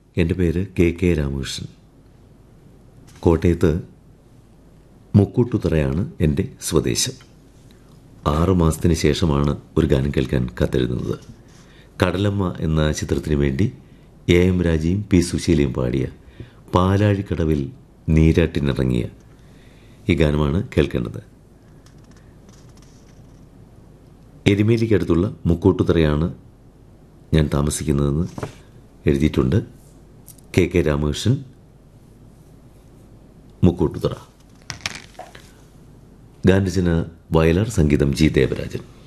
എൻ്റെ പേര് K K Ramakrishnan കോട്ടയത്ത് മുക്കൂട്ടുതറയാണ് എൻ്റെ സ്വദേശം ആറു മാസത്തിന് ശേഷമാണ് ഒരു ഗാനം കേൾക്കാൻ കത്തെഴുതുന്നത് കടലമ്മ എന്ന ചിത്രത്തിന് വേണ്ടി എ എം രാജയും പി സുശീലയും പാടിയ പാലാഴിക്കടവിൽ നീരാട്ടിനിറങ്ങിയ ഈ ഗാനമാണ് കേൾക്കേണ്ടത് എരുമേലിക്കടുത്തുള്ള മുക്കൂട്ടുതറയാണ് ഞാൻ താമസിക്കുന്നതെന്ന് എഴുതിയിട്ടുണ്ട് കെ കെ രാമകൃഷ്ണൻ മുക്കൂട്ടുതറ ഗാനരചന വയലാർ സംഗീതം ജി ദേവരാജൻ